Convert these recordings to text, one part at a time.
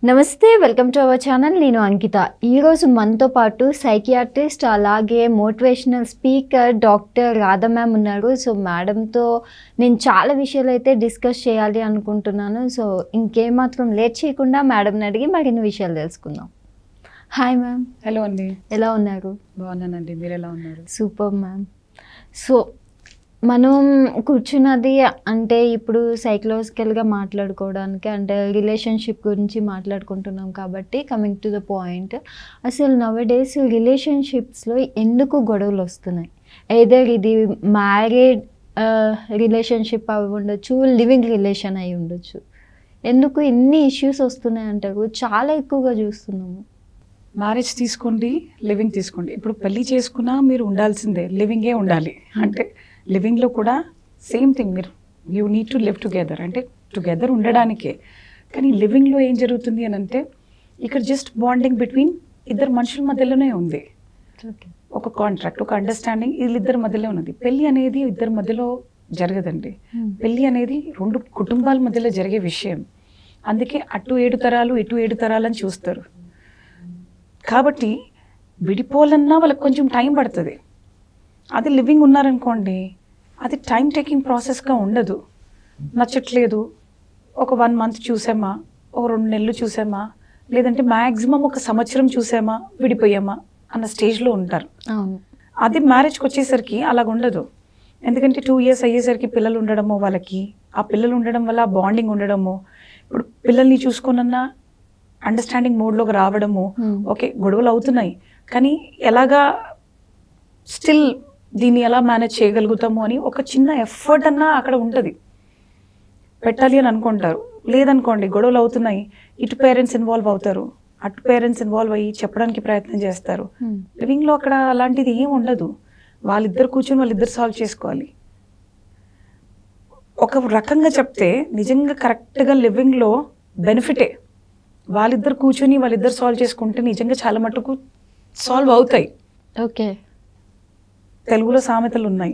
నమస్తే welcome to our channel నేను అంకిత ఈరోజు మనతో పాటు సైకియాట్రిస్ట్ అలాగే motivational speaker doctor Radha ma'am ఉన్నారు సో మేడంతో నేను చాలా విషయాలు అయితే డిస్కస్ చేయాలి అనుకుంటున్నాను సో ఇంకేమాత్రం లేట్ చేయకుండా మేడంని అడిగి మరిన్ని విషయాలు తెలుసుకుందాం హాయ్ మ్యామ్ హలో అండి ఎలా ఉన్నారు బాగున్నానండి మీరు ఎలా ఉన్నారు సూపర్ మ్యామ్ సో మనం కూర్చున్నది అంటే ఇప్పుడు సైకలాజికల్గా మాట్లాడుకోవడానికి అంటే రిలేషన్షిప్ గురించి మాట్లాడుకుంటున్నాం కాబట్టి కమింగ్ టు ద పాయింట్ అసలు నవ్ డేస్ రిలేషన్షిప్స్లో ఎందుకు గొడవలు వస్తున్నాయి ఏదర్ ఇది మ్యారీడ్ రిలేషన్షిప్ అవి ఉండొచ్చు లివింగ్ రిలేషన్ అయి ఉండొచ్చు ఎందుకు ఇన్ని ఇష్యూస్ వస్తున్నాయి అంటారు చాలా ఎక్కువగా చూస్తున్నాము మ్యారేజ్ తీసుకోండి లివింగ్ తీసుకోండి ఇప్పుడు పెళ్లి చేసుకున్నా మీరు ఉండాల్సిందే లివింగే ఉండాలి అంటే లివింగ్లో కూడా సేమ్ థింగ్ మీరు you need to live together అంటే టుగెదర్ ఉండడానికే కానీ లివింగ్లో ఏం జరుగుతుంది అని అంటే ఇక్కడ జస్ట్ బాండింగ్ బిట్వీన్ ఇద్దరు మనుషుల మధ్యలోనే ఉంది ఓకే ఒక కాంట్రాక్ట్ ఒక అండర్స్టాండింగ్ వీళ్ళిద్దరి మధ్యలో ఉన్నది పెళ్లి అనేది ఇద్దరి మధ్యలో జరగదండి పెళ్లి అనేది రెండు కుటుంబాల మధ్యలో జరిగే విషయం అందుకే అటు ఏడు తరాలు ఇటు ఏడు తరాలు అని చూస్తారు కాబట్టి విడిపోవాలన్నా వాళ్ళకి కొంచెం టైం పడుతుంది అది లివింగ్ ఉన్నారనుకోండి అది టైం టేకింగ్ ప్రాసెస్గా ఉండదు నచ్చట్లేదు ఒక వన్ మంత్ చూసామా ఒక రెండు నెలలు చూసామా లేదంటే మ్యాక్సిమం ఒక సంవత్సరం చూసామా విడిపోయామా అన్న స్టేజ్లో ఉంటారు అవును అది మ్యారేజ్కి వచ్చేసరికి అలాగ ఉండదు ఎందుకంటే టూ ఇయర్స్ అయ్యేసరికి పిల్లలు ఉండడము వాళ్ళకి ఆ పిల్లలు ఉండడం వల్ల బాండింగ్ ఉండడము ఇప్పుడు పిల్లల్ని చూసుకోనన్నా అండర్స్టాండింగ్ మోడ్లోకి రావడము Hmm. ఓకే గొడవలు అవుతున్నాయి కానీ ఎలాగా స్టిల్ దీన్ని ఎలా మేనేజ్ చేయగలుగుతాము అని ఒక చిన్న ఎఫర్ట్ అన్నా అక్కడ ఉంటుంది పెట్టాలి అని అనుకుంటారు లేదనుకోండి గొడవలు అవుతున్నాయి ఇటు పేరెంట్స్ ఇన్వాల్వ్ అవుతారు అటు పేరెంట్స్ ఇన్వాల్వ్ అయ్యి చెప్పడానికి ప్రయత్నం చేస్తారు Hmm. లివింగ్లో అక్కడ అలాంటిది ఏం ఉండదు వాళ్ళిద్దరు కూర్చొని వాళ్ళిద్దరు సాల్వ్ చేసుకోవాలి ఒక రకంగా చెప్తే నిజంగా కరెక్ట్గా లివింగ్లో బెనిఫిటే వాళ్ళిద్దరు కూర్చొని వాళ్ళిద్దరు సాల్వ్ చేసుకుంటే నిజంగా చాలా మటుకు సాల్వ్ అవుతాయి ఓకే తెలుగులో సామెతలు ఉన్నాయి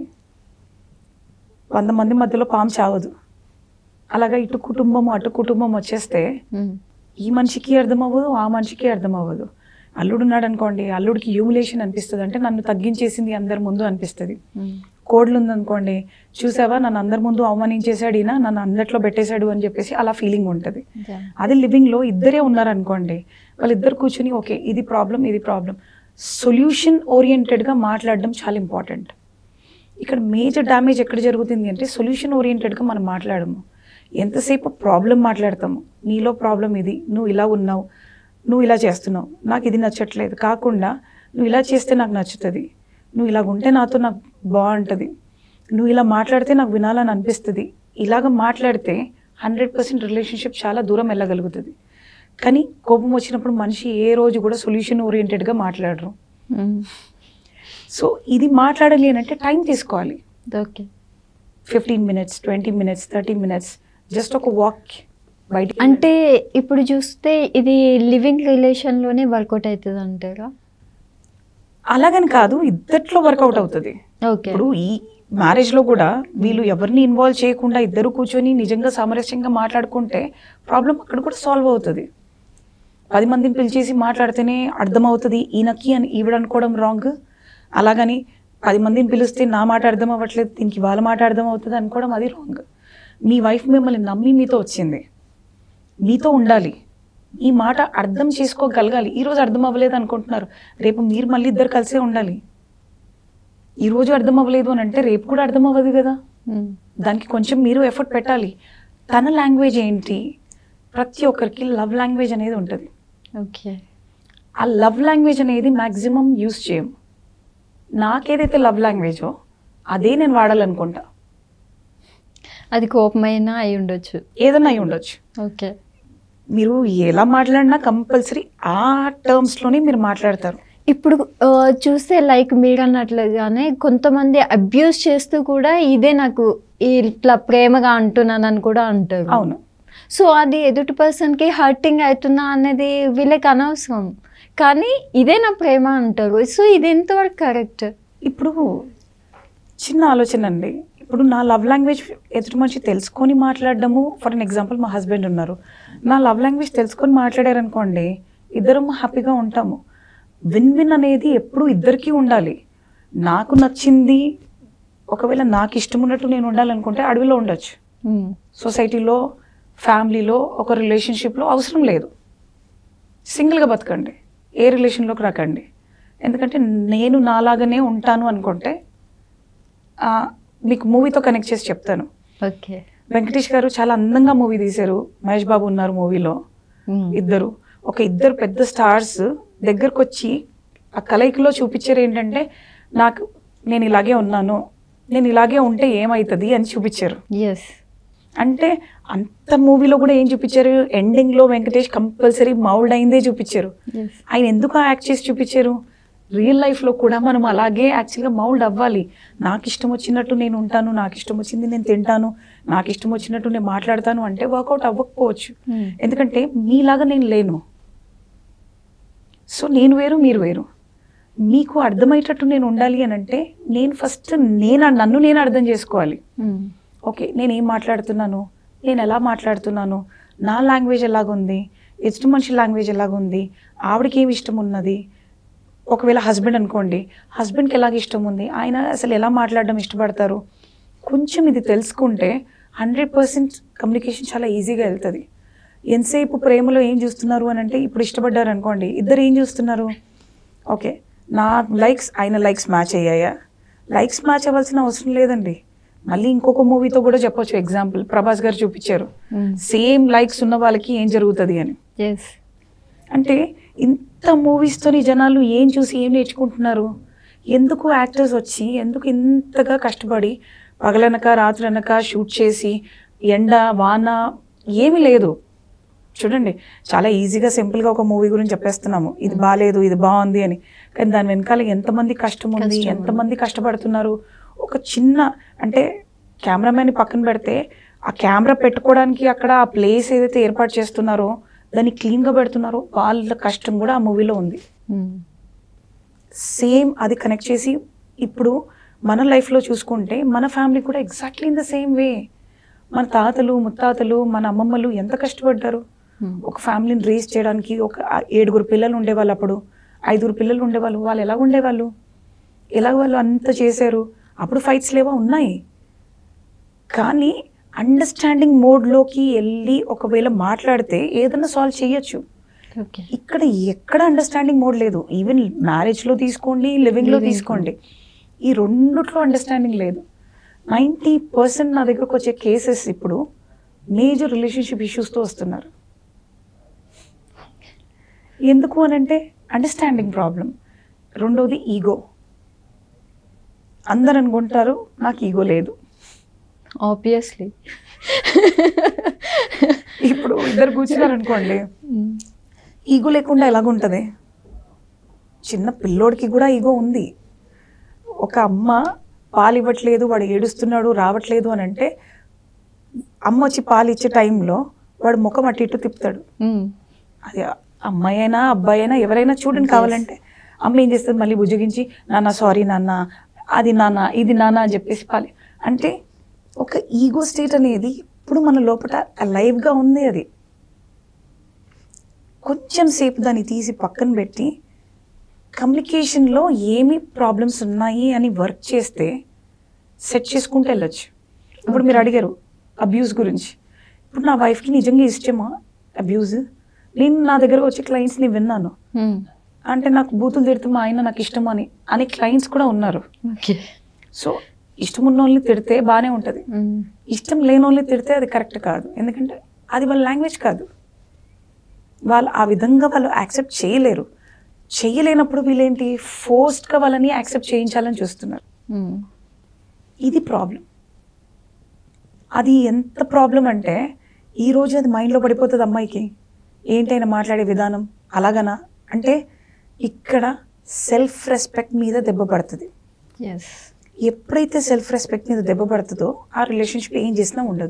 వంద మంది మధ్యలో పాము చావదు అలాగా ఇటు కుటుంబం అటు కుటుంబం వచ్చేస్తే ఈ మనిషికి అర్థం అవ్వదు ఆ మనిషికి అర్థం అవ్వదు అల్లుడు ఉన్నాడు అనుకోండి అల్లుడికి హ్యూమిలేషన్ అనిపిస్తుంది అంటే నన్ను తగ్గించేసింది అందరి ముందు అనిపిస్తుంది కోడలు ఉందనుకోండి చూసావా నన్ను అందరి ముందు అవమానించేశాడు ఈయన నన్ను అందట్లో పెట్టేశాడు అని చెప్పేసి అలా ఫీలింగ్ ఉంటుంది అది లివింగ్లో ఇద్దరే ఉన్నారనుకోండి వాళ్ళిద్దరు కూర్చుని ఓకే ఇది ప్రాబ్లం ఇది ప్రాబ్లం సొల్యూషన్ ఓరియంటెడ్గా మాట్లాడడం చాలా ఇంపార్టెంట్ ఇక్కడ మేజర్ డ్యామేజ్ ఎక్కడ జరుగుతుంది అంటే సొల్యూషన్ ఓరియంటెడ్గా మనం మాట్లాడము ఎంతసేపు ప్రాబ్లం మాట్లాడతాము నీలో ప్రాబ్లం ఇది నువ్వు ఇలా ఉన్నావు నువ్వు ఇలా చేస్తున్నావు నాకు ఇది నచ్చట్లేదు కాకుండా నువ్వు ఇలా చేస్తే నాకు నచ్చుతుంది నువ్వు ఇలాగ ఉంటే నాతో నాకు బాగుంటుంది నువ్వు ఇలా మాట్లాడితే నాకు వినాలని అనిపిస్తుంది ఇలాగ మాట్లాడితే హండ్రెడ్ పర్సెంట్ రిలేషన్షిప్ చాలా దూరం వెళ్ళగలుగుతుంది కానీ కోపం వచ్చినప్పుడు మనిషి ఏ రోజు కూడా సొల్యూషన్ ఓరియంటెడ్గా మాట్లాడరు సో ఇది మాట్లాడాలి అని అంటే టైం తీసుకోవాలి okay fifteen minutes twenty minutes thirty minutes just ఒక వాక్ బయట అంటే ఇప్పుడు చూస్తే ఇది లివింగ్ రిలేషన్లోనే వర్కౌట్ అవుతుంది అంటారా అలాగని కాదు ఇద్దట్లో వర్కౌట్ అవుతుంది ఓకే ఇప్పుడు ఈ మ్యారేజ్లో కూడా వీళ్ళు ఎవరిని ఇన్వాల్వ్ చేయకుండా ఇద్దరు కూర్చొని నిజంగా సామరస్యంగా మాట్లాడుకుంటే ప్రాబ్లం అక్కడ కూడా సాల్వ్ అవుతుంది పది మందిని పిలిచేసి మాట్లాడితేనే అర్థమవుతుంది ఈయనకి అని ఈవిడ అనుకోవడం రాంగ్ అలాగని పది మందిని పిలిస్తే నా మాట అర్థం అవ్వట్లేదు దీనికి వాళ్ళ మాట అర్థం అవుతుంది అనుకోవడం అది రాంగ్ మీ వైఫ్ మిమ్మల్ని నమ్మి మీతో వచ్చింది మీతో ఉండాలి ఈ మాట అర్థం చేసుకోగలగాలి ఈరోజు అర్థం అవ్వలేదు అనుకుంటున్నారు రేపు మీరు మళ్ళీ ఇద్దరు కలిసే ఉండాలి ఈ రోజు అర్థం అవ్వలేదు అని అంటే రేపు కూడా అర్థం అవ్వదు కదా దానికి కొంచెం మీరు ఎఫర్ట్ పెట్టాలి తన లాంగ్వేజ్ ఏంటి ప్రతి ఒక్కరికి లవ్ లాంగ్వేజ్ అనేది ఉంటుంది ఓకే ఆ లవ్ లాంగ్వేజ్ అనేది మ్యాక్సిమం యూస్ చేయం నాకేదైతే లవ్ లాంగ్వేజో అదే నేను వాడాలనుకుంటా అది కోపమైనా అయి ఉండొచ్చు ఏదన్నా అయి ఉండొచ్చు ఓకే మీరు ఎలా మాట్లాడినా కంపల్సరీ ఆ టర్మ్స్లోనే మీరు మాట్లాడతారు ఇప్పుడు ఆ, చూస్తే లైక్ మీరు అన్నట్లుగానే కొంతమంది అబ్యూస్ చేస్తూ కూడా ఇదే నాకు ఇట్లా ప్రేమగా అంటున్నానని కూడా అంటారు అవును సో అది ఎదుటి పర్సన్కి హర్టింగ్ అవుతుందా అనేది వీళ్ళకి అనవసరం కానీ ఇదే నా ప్రేమ అంటారు సో ఇది ఎంతవరకు కరెక్ట్ ఇప్పుడు చిన్న ఆలోచన అండి ఇప్పుడు నా లవ్ లాంగ్వేజ్ ఎదుటి మనిషి తెలుసుకొని మాట్లాడడము ఫర్ అన్ ఎగ్జాంపుల్ మా హస్బెండ్ ఉన్నారు నా లవ్ లాంగ్వేజ్ తెలుసుకొని మాట్లాడారు అనుకోండి ఇద్దరం హ్యాపీగా ఉంటాము విన్ విన్ అనేది ఎప్పుడు ఇద్దరికీ ఉండాలి నాకు నచ్చింది ఒకవేళ నాకు ఇష్టం ఉన్నట్టు నేను ఉండాలనుకుంటే అడవిలో ఉండొచ్చు మ్మ్. సొసైటీలో ఫ్యామిలీలో ఒక రిలేషన్షిప్లో అవసరం లేదు సింగిల్గా బతకండి ఏ రిలేషన్లోకి రాకండి ఎందుకంటే నేను నాలాగానే ఉంటాను అనుకుంటే ఆ, మీకు మూవీతో కనెక్ట్ చేసి చెప్తాను ఓకే వెంకటేష్ గారు చాలా అందంగా మూవీ తీశారు మహేష్ బాబు ఉన్నారు మూవీలో మ్మ్. ఇద్దరు ఒక ఇద్దరు పెద్ద స్టార్స్ దగ్గరకు వచ్చి ఆ కలయికలో చూపించారు ఏంటంటే నాకు నేను ఇలాగే ఉన్నాను నేను ఇలాగే ఉంటే ఏమవుతుంది అని చూపించారు ఎస్ అంటే అంత మూవీలో కూడా ఏం చూపించారు ఎండింగ్లో వెంకటేష్ కంపల్సరీ మౌల్డ్ అయిందే చూపించారు ఎస్ ఆయన ఎందుకు యాక్ట్ చేసి చూపించారు రియల్ లైఫ్లో కూడా మనం అలాగే యాక్చువల్గా మౌల్డ్ అవ్వాలి నాకు ఇష్టం వచ్చినట్టు నేను ఉంటాను నాకు ఇష్టం వచ్చింది నేను తింటాను నాకు ఇష్టం వచ్చినట్టు నేను మాట్లాడతాను అంటే వర్కౌట్ అవ్వకపోవచ్చు మ్మ్. ఎందుకంటే మీలాగా నేను లేను సో నేను వేరు మీరు వేరు మీకు అర్థమయ్యేటట్టు నేను ఉండాలి అని అంటే నేను ఫస్ట్ నేను నన్ను నేను అర్థం చేసుకోవాలి మ్మ్. ఓకే నేను ఏం మాట్లాడుతున్నాను నేను ఎలా మాట్లాడుతున్నాను నా లాంగ్వేజ్ ఎలాగుంది ఎదుటి మనిషి లాంగ్వేజ్ ఎలాగుంది ఆవిడకి ఏమి ఇష్టం ఉన్నది ఒకవేళ హస్బెండ్ అనుకోండి హస్బెండ్కి ఎలాగ ఇష్టం ఉంది ఆయన అసలు ఎలా మాట్లాడడం ఇష్టపడతారు కొంచెం ఇది తెలుసుకుంటే హండ్రెడ్ పర్సెంట్ కమ్యూనికేషన్ చాలా ఈజీగా వెళ్తుంది ఎంతసేపు ప్రేమలో ఏం చూస్తున్నారు అని అంటే ఇప్పుడు ఇష్టపడ్డారు అనుకోండి ఇద్దరు ఏం చూస్తున్నారు ఓకే నా లైక్స్ ఆయన లైక్స్ మ్యాచ్ అయ్యాయా లైక్స్ మ్యాచ్ అవ్వాల్సిన అవసరం లేదండి మళ్ళీ ఇంకొక మూవీతో కూడా చెప్పొచ్చు ఎగ్జాంపుల్ ప్రభాస్ గారు చూపించారు మ్మ్. సేమ్ లైక్స్ ఉన్న వాళ్ళకి ఏం జరుగుతుంది అని ఎస్ అంటే ఇంత మూవీస్తోని జనాలు ఏం చూసి ఏం నేర్చుకుంటున్నారు ఎందుకు యాక్టర్స్ వచ్చి ఎందుకు ఇంతగా కష్టపడి పగలనక రాత్రనక షూట్ చేసి ఎండ వాన ఏమీ లేదు చూడండి చాలా ఈజీగా సింపుల్గా ఒక మూవీ గురించి చెప్పేస్తున్నాము ఇది బాగాలేదు ఇది బాగుంది అని కానీ దాని వెనకాల ఎంతమంది కష్టం ఉంది కష్టం ఉంది. ఎంతమంది కష్టపడుతున్నారు ఒక చిన్న అంటే కెమెరామ్యాన్ పక్కన పెడితే ఆ కెమెరా పెట్టుకోవడానికి అక్కడ ఆ ప్లేస్ ఏదైతే ఏర్పాటు చేస్తున్నారో దాన్ని క్లీన్గా పెడుతున్నారో వాళ్ళ కష్టం కూడా ఆ మూవీలో ఉంది మ్మ్. సేమ్ అది కనెక్ట్ చేసి ఇప్పుడు మన లైఫ్లో చూసుకుంటే మన ఫ్యామిలీ కూడా exactly in the same way మన తాతలు ముత్తాతలు మన అమ్మమ్మలు ఎంత కష్టపడ్డారు మ్మ్. ఒక ఫ్యామిలీని రేస్ చేయడానికి ఒక ఆ ఏడుగురు పిల్లలు ఉండేవాళ్ళు అప్పుడు ఐదుగురు పిల్లలు ఉండేవాళ్ళు వాళ్ళు ఎలా ఉండేవాళ్ళు ఎలా వాళ్ళు అంత చేశారు అప్పుడు ఫైట్స్ లేవా ఉన్నాయి కానీ అండర్స్టాండింగ్ మోడ్లోకి వెళ్ళి ఒకవేళ మాట్లాడితే ఏదైనా సాల్వ్ చేయొచ్చు ఓకే ఇక్కడ ఎక్కడ అండర్స్టాండింగ్ మోడ్ లేదు ఈవెన్ మ్యారేజ్లో తీసుకోండి లివింగ్లో Living. తీసుకోండి ఈ రెండిట్లో అండర్స్టాండింగ్ లేదు నైంటీ పర్సెంట్ నా దగ్గరకు వచ్చే కేసెస్ ఇప్పుడు మేజర్ రిలేషన్షిప్ ఇష్యూస్తో వస్తున్నారు ఎందుకు అని అంటే అండర్స్టాండింగ్ ప్రాబ్లం రెండోది ఈగో అందరు అనుకుంటారు నాకు ఈగో లేదు ఆబ్వియస్లీ ఇప్పుడు ఇద్దరు కూర్చున్నారు అనుకోండి ఈగో లేకుండా ఎలాగుంటుంది చిన్న పిల్లోడికి కూడా ఈగో ఉంది ఒక అమ్మ పాలు ఇవ్వట్లేదు వాడు ఏడుస్తున్నాడు రావట్లేదు అని అంటే అమ్మ వచ్చి పాలు ఇచ్చే టైంలో వాడు ముఖం అటు ఇటు తిప్పుతాడు అది అమ్మాయి అయినా అబ్బాయి అయినా ఎవరైనా చూడండి Yes. కావాలంటే అమ్మ ఏం చేస్తుంది మళ్ళీ బుజ్జగించి నాన్న సారీ నాన్న అది నాన్న ఇది నాన్న అని చెప్పేసి పాలి అంటే ఒక ఈగో స్టేట్ అనేది ఇప్పుడు మన లోపల లైవ్గా ఉంది అది కొంచెం సేపు దాన్ని తీసి పక్కన పెట్టి కమ్యూనికేషన్లో ఏమి ప్రాబ్లమ్స్ ఉన్నాయి అని వర్క్ చేస్తే సెట్ చేసుకుంటూ వెళ్ళొచ్చు ఇప్పుడు మీరు అడిగారు అబ్యూస్ గురించి ఇప్పుడు నా వైఫ్కి నిజంగా ఇష్టమా అబ్యూజ్ నేను నా దగ్గర వచ్చే క్లయింట్స్ని విన్నాను అంటే నాకు బూతులు తిడితే మా ఆయన నాకు ఇష్టం అని అనే క్లయింట్స్ కూడా ఉన్నారు ఓకే సో ఇష్టం ఉన్న వాళ్ళని తిడితే బాగానే ఉంటుంది ఇష్టం లేని వాళ్ళని తిడితే అది కరెక్ట్ కాదు ఎందుకంటే అది వాళ్ళ లాంగ్వేజ్ కాదు వాళ్ళు ఆ విధంగా వాళ్ళు యాక్సెప్ట్ చేయలేరు చేయలేనప్పుడు వీళ్ళేంటి ఫోర్స్డ్గా వాళ్ళని యాక్సెప్ట్ చేయించాలని చూస్తున్నారు ఇది ప్రాబ్లం అది ఎంత ప్రాబ్లం అంటే ఈ రోజు అది మైండ్లో పడిపోతుంది అమ్మాయికి ఏంటైనా మాట్లాడే విధానం అలాగనా అంటే ఇక్కడ సెల్ఫ్ రెస్పెక్ట్ మీద దెబ్బ పడుతుంది ఎస్ ఎప్పుడైతే సెల్ఫ్ రెస్పెక్ట్ మీద దెబ్బ పడుతుందో ఆ రిలేషన్షిప్ ఏం చేసినా ఉండదు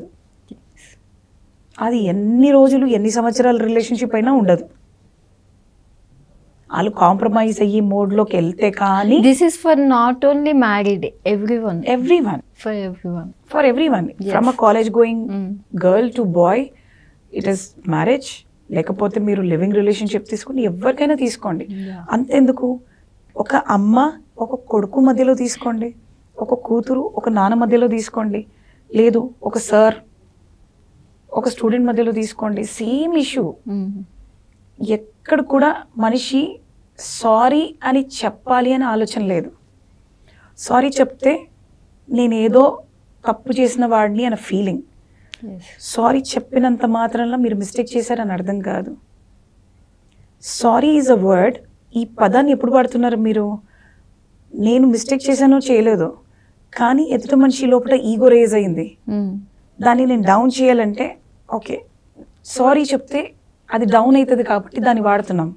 అది ఎన్ని రోజులు ఎన్ని సంవత్సరాల రిలేషన్షిప్ అయినా ఉండదు వాళ్ళు కాంప్రమైజ్ అయ్యి మోడ్లోకి వెళ్తే కానీ this is for not only married everyone everyone for everyone for everyone Yes. From a college going Mm. Girl to boy it is marriage లేకపోతే మీరు లివింగ్ రిలేషన్షిప్ తీసుకుని ఎవరికైనా తీసుకోండి Yeah. అంతెందుకు ఒక అమ్మ ఒక కొడుకు మధ్యలో తీసుకోండి ఒక కూతురు ఒక నాన్న మధ్యలో తీసుకోండి లేదు ఒక సార్ ఒక స్టూడెంట్ మధ్యలో తీసుకోండి సేమ్ ఇష్యూ ఎక్కడ కూడా మనిషి సారీ అని చెప్పాలి అని ఆలోచన లేదు సారీ చెప్తే నేనేదో తప్పు చేసిన వాడిని అన్న ఫీలింగ్ సారీ చెప్పినంత మాత్రంలో మీరు మిస్టేక్ చేశారని అర్థం కాదు సారీ ఈజ్ అ వర్డ్ ఈ పదాన్ని ఎప్పుడు వాడుతున్నారు మీరు నేను మిస్టేక్ చేశానో చేయలేదో కానీ ఎదుట మనిషి లోపల ఈగో రేజ్ అయింది దాన్ని నేను డౌన్ చేయాలంటే ఓకే సారీ చెప్తే అది డౌన్ అవుతుంది కాబట్టి దాన్ని వాడుతున్నాం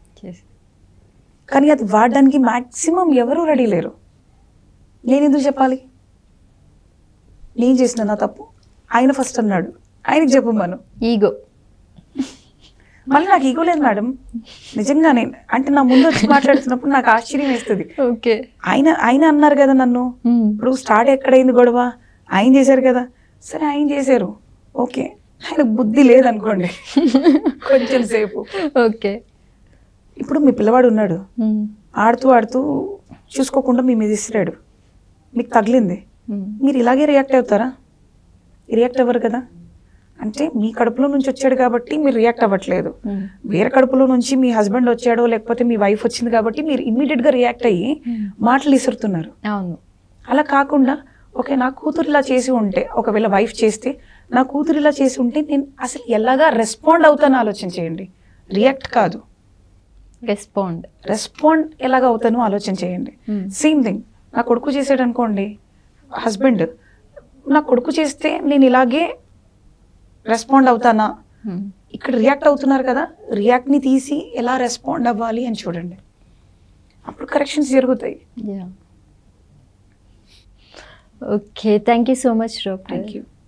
కానీ అది వాడడానికి మ్యాక్సిమం ఎవరు రెడీ లేరు నేను ఎందుకు చెప్పాలి నేను చేసిన నా తప్పు ఆయన ఫస్ట్ అన్నాడు ఆయనకి చెప్పమను ఈగో మళ్ళీ నాకు ఈగో లేదు మేడం నిజంగానే అంటే నా ముందు వచ్చి మాట్లాడుతున్నప్పుడు నాకు ఆశ్చర్యం వేస్తుంది ఓకే ఆయన ఆయన అన్నారు కదా నన్ను ఇప్పుడు స్టార్ట్ ఎక్కడైంది గొడవ ఆయన చేశారు కదా సరే ఆయన చేశారు ఓకే ఆయన బుద్ధి లేదనుకోండి కొంచెం సేపు ఓకే ఇప్పుడు మీ పిల్లవాడు ఉన్నాడు ఆడుతూ ఆడుతూ చూసుకోకుండా మీ మీద ఇసిరాడు మీకు తగిలింది మీరు ఇలాగే రియాక్ట్ అవుతారా రియాక్ట్ అవ్వరు కదా అంటే మీ కడుపులో నుంచి వచ్చాడు కాబట్టి మీరు రియాక్ట్ అవ్వట్లేదు వేరే కడుపులో నుంచి మీ హస్బెండ్ వచ్చాడో లేకపోతే మీ వైఫ్ వచ్చింది కాబట్టి మీరు ఇమ్మీడియట్గా రియాక్ట్ అయ్యి మాటలు ఇసురుతున్నారు అవును అలా కాకుండా ఓకే నా కూతురు ఇలా చేసి ఉంటే ఒకవేళ వైఫ్ చేస్తే నా కూతురు ఇలా చేసి ఉంటే నేను అసలు ఎలాగా రెస్పాండ్ అవుతాను ఆలోచన చేయండి రియాక్ట్ కాదు రెస్పాండ్ రెస్పాండ్ ఎలాగ అవుతానో ఆలోచన చేయండి Hmm. సేమ్ థింగ్ నా కొడుకు చేసాడు అనుకోండి హస్బెండ్ నా కొడుకు చేస్తే నేను ఇలాగే రెస్పాండ్ అవుతానా ఇక్కడ రియాక్ట్ అవుతున్నారు కదా రియాక్ట్ని తీసి ఎలా రెస్పాండ్ అవ్వాలి అని చూడండి అప్పుడు కరెక్షన్స్ జరుగుతాయి yeah okay thank you so much doctor thank you